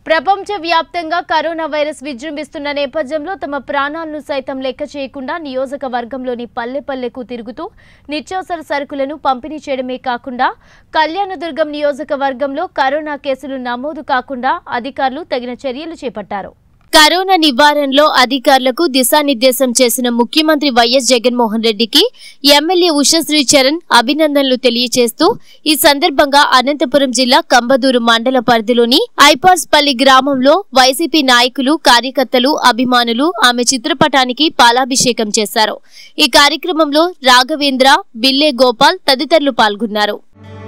ప్రపంచ వ్యాప్తంగా corona virus విజృంభిస్తున్న నేపథ్యంలో తమ ప్రాణాలను సైతం లెక్క చేయకుండా నియోజకవర్గంలోని పల్లె పల్లెకు తిరుగుతూ నిత్యావసర సరుకులను పంపిణీ చేయడమే కాకుండా కళ్యాణదుర్గం నియోజకవర్గంలో కరోనా కేసులు నమోదు కాకుండా అధికారులు తగిన చర్యలు చేపట్టారు కరోనా నివారణలో అధికారులకు దిశానిర్దేశం చేసిన ముఖ్యమంత్రి వైఎస్ జగన్మోహన్ రెడ్డికి ఎమ్మెల్యే ఉషశ్రీ చరణ్ అభినందనలు తెలియజేస్తూ ఈ సందర్భంగా అనంతపురం జిల్లా కంబదూరు మండల పరిధిలోని ఐపార్స్పల్లి గ్రామంలో వైసీపీ నాయకులు కార్యకర్తలు అభిమానులు ఆమె చిత్రపటానికి పాలాభిషేకం చేశారు ఈ కార్యక్రమంలో రాఘవేంద్ర బిల్లే గోపాల్ తదితరులు పాల్గొన్నారు